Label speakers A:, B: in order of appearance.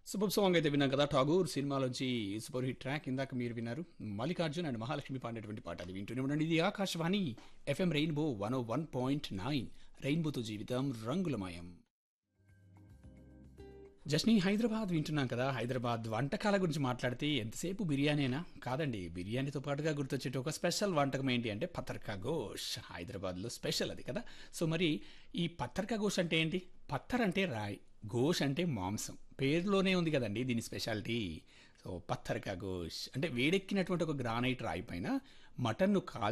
A: super song అయితే విన్నాం కదా ఠాగూర్ సినిమాలోంచి సూపర్ హిట్ ట్రాక్ ఇందాక మీరు విన్నారు మల్లికార్జున్ అండ్ మహాలక్ష్మి పాడినటువంటి పాట అది వింటూనే ఉండండి ఇది Akashvani FM rainbow one O one point nine రెయిన్బోతో జీవితం రంగులమయం జస్ని హైదరాబాద్ వింటున్నాం కదా హైదరాబాద్ వంటకాల గురించి మాట్లాడితే ఎంతసేపు బిర్యానీనా కాదండి బిర్యానీతో పాటుగా గుర్తొచ్చేటి ఒక స్పెషల్ వంటకం ఏంటి అంటే పత్తర్కా గోష్ హైదరాబాద్లో స్పెషల్ అది కదా సో మరి ఈ పత్తర్కా గోష్ అంటే ఏంటి పత్తర్ అంటే రాయి గోష్ అంటే మాంసం పేరులోనే ఉంది కదండి దీని స్పెషాలిటీ సో పత్తర్కా గోష్ అంటే వేడెక్కినటువంటి ఒక గ్రానైట్ రాయి పైన మటన్ను కాల్